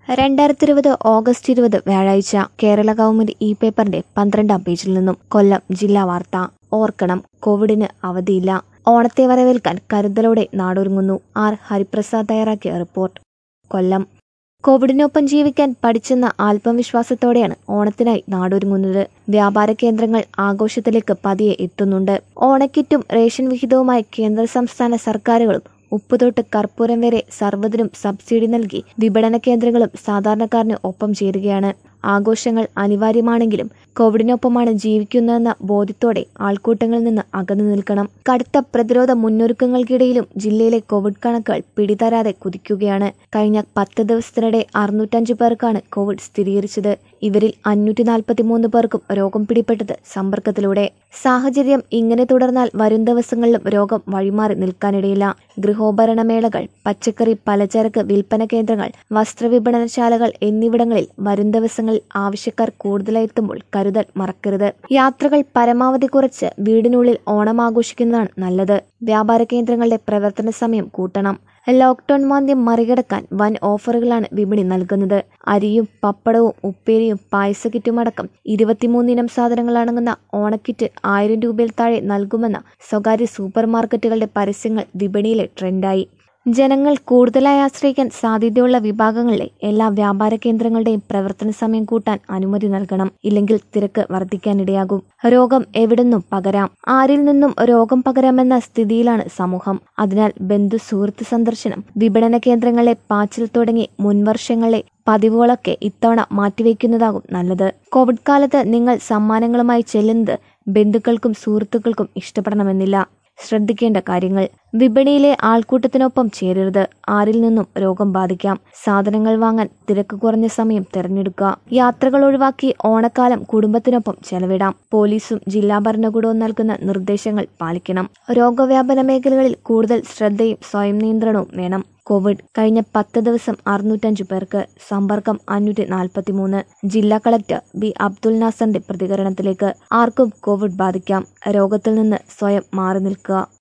രണ്ടായിരത്തി ഇരുപത് ഓഗസ്റ്റ് ഇരുപത് വ്യാഴാഴ്ച കേരള കൗമുദി ഇ പേപ്പറിന്റെ പന്ത്രണ്ടാം പേജിൽ നിന്നും കൊല്ലം ജില്ലാ വാർത്ത ഓർക്കണം കോവിഡിന് അവധിയില്ല ഓണത്തെ വരവേൽക്കാൻ കരുതലോടെ നാടൊരുങ്ങുന്നു ആർ ഹരിപ്രസാദ് തയ്യാറാക്കിയ റിപ്പോർട്ട് കൊല്ലം കോവിഡിനൊപ്പം ജീവിക്കാൻ പഠിച്ചെന്ന ആത്മവിശ്വാസത്തോടെയാണ് ഓണത്തിനായി നാടൊരുങ്ങുന്നത് വ്യാപാര കേന്ദ്രങ്ങൾ ആഘോഷത്തിലേക്ക് പതിയെ എത്തുന്നുണ്ട് ഓണക്കിറ്റും റേഷൻ വിഹിതവുമായി കേന്ദ്ര സംസ്ഥാന സർക്കാരുകളും ഉപ്പുതൊട്ട് കർപ്പൂരം വരെ സർവ്വതിനും സബ്സിഡി നൽകി വിപണന കേന്ദ്രങ്ങളും സാധാരണക്കാരന് ഒപ്പം ചേരുകയാണ് ആഘോഷങ്ങൾ അനിവാര്യമാണെങ്കിലും കോവിഡിനൊപ്പമാണ് ജീവിക്കുന്നതെന്ന ബോധ്യത്തോടെ ആൾക്കൂട്ടങ്ങളിൽ നിന്ന് അകന്നു നിൽക്കണം കടുത്ത പ്രതിരോധ മുന്നൊരുക്കങ്ങൾക്കിടയിലും ജില്ലയിലെ കോവിഡ് കണക്കുകൾ പിടിതരാതെ കുതിക്കുകയാണ് കഴിഞ്ഞ പത്ത് ദിവസത്തിനിടെ അറുന്നൂറ്റഞ്ച് പേർക്കാണ് കോവിഡ് സ്ഥിരീകരിച്ചത് ഇവരിൽ അഞ്ഞൂറ്റി നാൽപ്പത്തിമൂന്ന് പേർക്കും രോഗം പിടിപെട്ടത് സമ്പർക്കത്തിലൂടെ സാഹചര്യം ഇങ്ങനെ തുടർന്നാൽ വരും ദിവസങ്ങളിലും രോഗം വഴിമാറി നിൽക്കാനിടയില്ല ഗൃഹോപകരണ മേളകൾ പച്ചക്കറി പലചരക്ക് വിൽപ്പന കേന്ദ്രങ്ങൾ വസ്ത്രവിപണനശാലകൾ എന്നിവിടങ്ങളിൽ വരും ദിവസങ്ങളിൽ ആവശ്യക്കാർ കൂടുതലായി എത്തുമ്പോൾ കരുതൽ മറക്കരുത് യാത്രകൾ പരമാവധി കുറച്ച് വീടിനുള്ളിൽ ഓണം ആഘോഷിക്കുന്നതാണ് നല്ലത് വ്യാപാര കേന്ദ്രങ്ങളുടെ പ്രവർത്തന സമയം കൂട്ടണം ലോക്ക്ഡൌൺ മാന്ദ്യം മറികടക്കാൻ വൻ ഓഫറുകളാണ് വിപണി നൽകുന്നത് അരിയും പപ്പടവും ഉപ്പേരിയും പായസക്കിറ്റുമടക്കം ഇരുപത്തിമൂന്നിനം സാധനങ്ങൾ അടങ്ങുന്ന ഓണക്കിറ്റ് ആയിരം രൂപയിൽ താഴെ നൽകുമെന്ന സ്വകാര്യ സൂപ്പർ മാർക്കറ്റുകളുടെ പരസ്യങ്ങൾ വിപണിയിലെ ട്രെൻഡായി ജനങ്ങൾ കൂടുതലായി ആശ്രയിക്കാൻ സാധ്യതയുള്ള വിഭാഗങ്ങളിലെ എല്ലാ വ്യാപാര കേന്ദ്രങ്ങളുടെയും പ്രവർത്തന സമയം കൂട്ടാൻ അനുമതി നൽകണം ഇല്ലെങ്കിൽ തിരക്ക് വർദ്ധിക്കാനിടയാകും രോഗം എവിടുന്നും പകരാം ആരിൽ നിന്നും രോഗം പകരാമെന്ന സ്ഥിതിയിലാണ് സമൂഹം അതിനാൽ ബന്ധു സുഹൃത്ത് സന്ദർശനം വിപണന കേന്ദ്രങ്ങളിലെ പാച്ചിൽ തുടങ്ങി മുൻവർഷങ്ങളിലെ പതിവുകളൊക്കെ ഇത്തവണ മാറ്റിവെക്കുന്നതാകും നല്ലത് കോവിഡ് കാലത്ത് നിങ്ങൾ സമ്മാനങ്ങളുമായി ചെല്ലുന്നത് ബന്ധുക്കൾക്കും സുഹൃത്തുക്കൾക്കും ഇഷ്ടപ്പെടണമെന്നില്ല ശ്രദ്ധിക്കേണ്ട കാര്യങ്ങൾ വിപണിയിലെ ആൾക്കൂട്ടത്തിനൊപ്പം ചേരരുത് ആരിൽ നിന്നും രോഗം ബാധിക്കാം സാധനങ്ങൾ വാങ്ങാൻ തിരക്ക് കുറഞ്ഞ സമയം തിരഞ്ഞെടുക്കുക യാത്രകൾ ഒഴിവാക്കി ഓണക്കാലം കുടുംബത്തിനൊപ്പം ചെലവിടാം പോലീസും ജില്ലാ ഭരണകൂടവും നൽകുന്ന നിർദ്ദേശങ്ങൾ പാലിക്കണം രോഗവ്യാപന മേഖലകളിൽ കൂടുതൽ ശ്രദ്ധയും സ്വയം നിയന്ത്രണവും വേണം കോവിഡ് കഴിഞ്ഞ പത്ത് ദിവസം അറുന്നൂറ്റഞ്ച് പേർക്ക് സമ്പർക്കം അഞ്ഞൂറ്റി നാൽപ്പത്തിമൂന്ന് ജില്ലാ കളക്ടർ ബി അബ്ദുൽ നാസറിന്റെ പ്രതികരണത്തിലേക്ക് ആർക്കും കോവിഡ് ബാധിക്കാം രോഗത്തിൽ നിന്ന് സ്വയം മാറി നിൽക്കുക